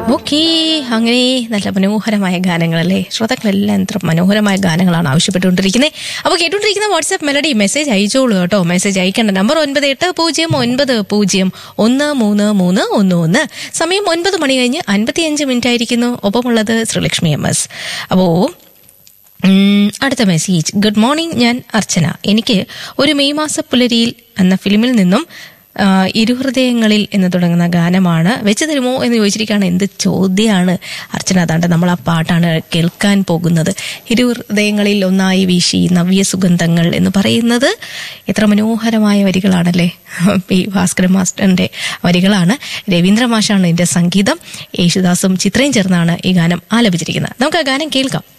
okay അങ്ങനെ നല്ല മനോഹരമായ ഗാനങ്ങളല്ലേ ശ്രോതാക്കളെല്ലാം എത്ര മനോഹരമായ ഗാനങ്ങളാണ് ആവശ്യപ്പെട്ടുകൊണ്ടിരിക്കുന്നത് അപ്പോൾ കേട്ടുകൊണ്ടിരിക്കുന്ന വാട്സ്ആപ്പ് മെലഡി മെസ്സേജ് അയച്ചോളൂ കേട്ടോ മെസ്സേജ് അയക്കേണ്ട നമ്പർ ഒൻപത് എട്ട് പൂജ്യം ഒൻപത് പൂജ്യം ഒന്ന് മൂന്ന് മൂന്ന് ഒന്ന് ഒന്ന് സമയം ഒൻപത് മണി കഴിഞ്ഞ് അൻപത്തിയഞ്ച് മിനിറ്റ് ആയിരിക്കുന്നു ഒപ്പമുള്ളത് ശ്രീലക്ഷ്മി എം എസ് അപ്പോൾ ഉം, അടുത്ത മെസ്സേജ് ഗുഡ് മോർണിംഗ് ഞാൻ അർച്ചന എനിക്ക് ഒരു മെയ് മാസ പുലരിയിൽ എന്ന ഫിലിമിൽ നിന്നും ആ, ഇരുഹൃദയങ്ങളിൽ എന്ന് തുടങ്ങുന്ന ഗാനമാണ് വെച്ച് തരുമോ എന്ന് ചോദിച്ചിരിക്കുകയാണ് എന്ത് ചോദ്യമാണ് അർച്ചന അതാണ്ട് നമ്മൾ ആ പാട്ടാണ് കേൾക്കാൻ പോകുന്നത് ഇരുഹൃദയങ്ങളിൽ ഒന്നായി വീശി നവ്യ സുഗന്ധങ്ങൾ എന്ന് പറയുന്നത് എത്ര മനോഹരമായ വരികളാണല്ലേ പി ഭാസ്കര മാസ്റ്ററിന്റെ വരികളാണ് രവീന്ദ്ര മാഷാണ് ഇതിന്റെ സംഗീതം യേശുദാസും ചിത്രയും ചേർന്നാണ് ഈ ഗാനം ആലപിച്ചിരിക്കുന്നത് നമുക്ക് ആ ഗാനം കേൾക്കാം